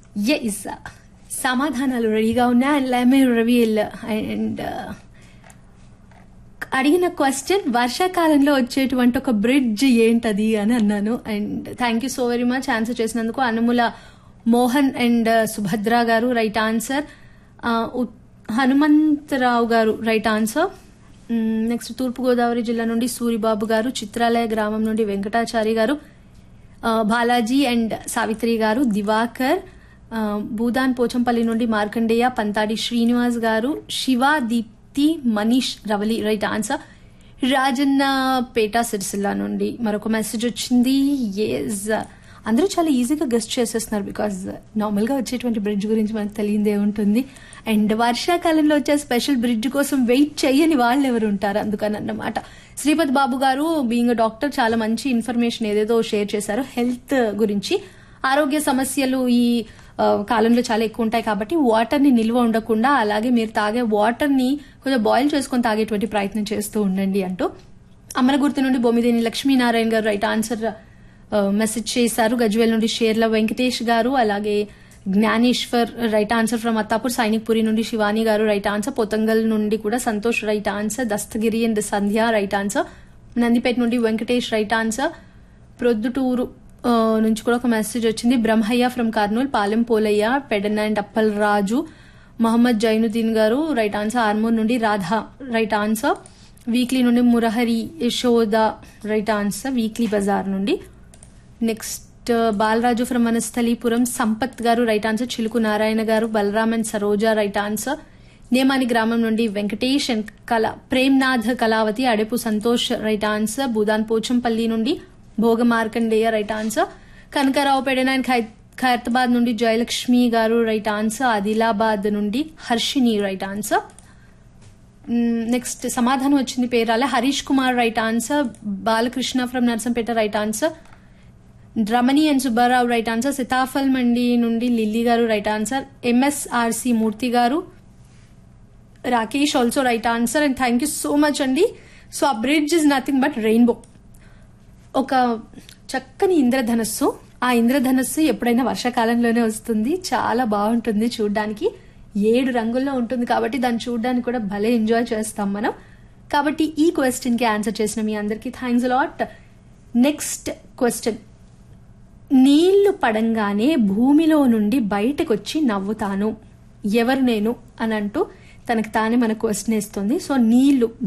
yes సమాధానాలు రెడీగా ఉన్నాయి అండ్ లెమే రివీల్ అండ్ అడిగిన క్వశ్చన్ వర్షాకాలంలో వచ్చేటువంటి ఒక బ్రిడ్జ్ ఏంటది అని అన్నాను and thank you so very much answer చేసినందుకు అనుముల మోహన్ అండ్ సుభద్ర గారు రైట్ ఆన్సర్ హనుమంతరావు గారు రైట్ ఆన్సర్ నెక్స్ట్ తూర్పుగోదావరి జిల్లా నుండి సూరిబాబు గారు చిత్రాలయ గ్రామం నుండి వెంకటాచారి గారు ఆ, బాలాజీ అండ్ సావిత్రి గారు దివాకర్ ఆ, భూదాన్ పోచంపల్లి నుండి మార్కండేయ పంతాడి శ్రీనివాస్ గారు శివ దీప్తి మనీష్ రవలి రైట్ ఆన్సర్ రాజన్న పేట సిరిసిల్ల నుండి మరొక మెసేజ్ వచ్చింది ఎస్ అందరూ చాలా ఈజీగా గెస్ట్ చేసేస్తున్నారు బికాజ్ నార్మల్గా వచ్చేటువంటి బ్రిడ్జ్ గురించి మనకు తెలియదే ఉంటుంది అండ్ వర్షాకాలంలో వచ్చే స్పెషల్ బ్రిడ్జ్ కోసం వెయిట్ చేయని వాళ్ళు ఎవరు ఉంటారు అందుకని అన్నమాట శ్రీపతి బాబు గారు బీయింగ్ డాక్టర్ చాలా మంచి ఇన్ఫర్మేషన్ ఏదేదో షేర్ చేశారు హెల్త్ గురించి ఆరోగ్య సమస్యలు ఈ ఆ, కాలంలో చాలా ఎక్కువ ఉంటాయి కాబట్టి వాటర్ ని నిల్వ ఉండకుండా అలాగే మీరు తాగే వాటర్ ని కొంచెం బాయిల్ చేసుకొని తాగేటువంటి ప్రయత్నం చేస్తూ ఉండండి అంటూ అమరగుర్తు నుండి బొమ్మిదేని లక్ష్మీనారాయణ గారు రైట్ ఆన్సర్ ఆ, మెసేజ్ చేశారు గజ్వేల్ నుండి షేర్ల వెంకటేష్ గారు అలాగే Gnaneshwar right answer from Attapur Sainikpuri నుండి శివాని గారు రైట్ ఆన్సర్ పోతంగల్ నుండి కూడా Santosh right answer Dastagiri and Sandhya right answer Nandipet నుండి వెంకటేష్ రైట్ ఆన్సర్ ప్రొద్దుటూరు ఆ, నుంచి కూడా ఒక మెసేజ్ వచ్చింది Brahmaiah from Kurnool Palem Polaiah Pedanna and Appal Raju Mohammed Zainuddin garu right answer Armoor నుండి రాధా రైట్ ఆన్సర్ వీక్లీ నుండి Murahari Yashoda right answer weekly bazaar నుండి next Balaraju from Vanasthalipuram Sampath garu right answer Chiluku Narayana garu Balaram and Saroja right answer Nemani గ్రామం నుండి Venkatesh and Kala Premnath Kalavathi Adepu Santosh right answer Bhoodan Pochampally నుండి Bhoga Markandeya right answer Kanakarao Pedana and ఖై- ఖైరతాబాద్ నుండి జయలక్ష్మి గారు రైట్ ఆన్సర్ ఆదిలాబాద్ నుండి హర్షిని రైట్ ఆన్సర్ నెక్స్ట్ సమాధానం వచ్చింది Perala Harish Kumar right answer Balakrishna from Narsampet right answer Ramani and Subbarao right answer Sitaphal Mandi నుండి Lily garu right answer MSRC Murthy garu Rakesh also right answer and thank you so much అండి so uh bridge is nothing but rainbow ఒక చక్కని ఇంద్రధనస్సు ఆ ఇంద్రధనస్సు ఎప్పుడైనా వర్షాకాలంలోనే వస్తుంది చాలా బాగుంటుంది చూడడానికి ఏడు రంగుల్లో ఉంటుంది కాబట్టి దాన్ని చూడడానికి కూడా భలే ఎంజాయ్ చేస్తాం మనం కాబట్టి ఈ క్వశ్చన్ కి ఆన్సర్ చేసిన మీ అందరికీ థ్యాంక్స్ లాట్ నెక్స్ట్ క్వశ్చన్ నీళ్లు పడంగానే భూమిలో నుండి బయటకొచ్చి నవ్వుతాను ఎవరు నేను అని అంటూ తనకు తానే మన క్వశ్చన్ వేస్తుంది సో నీళ్లు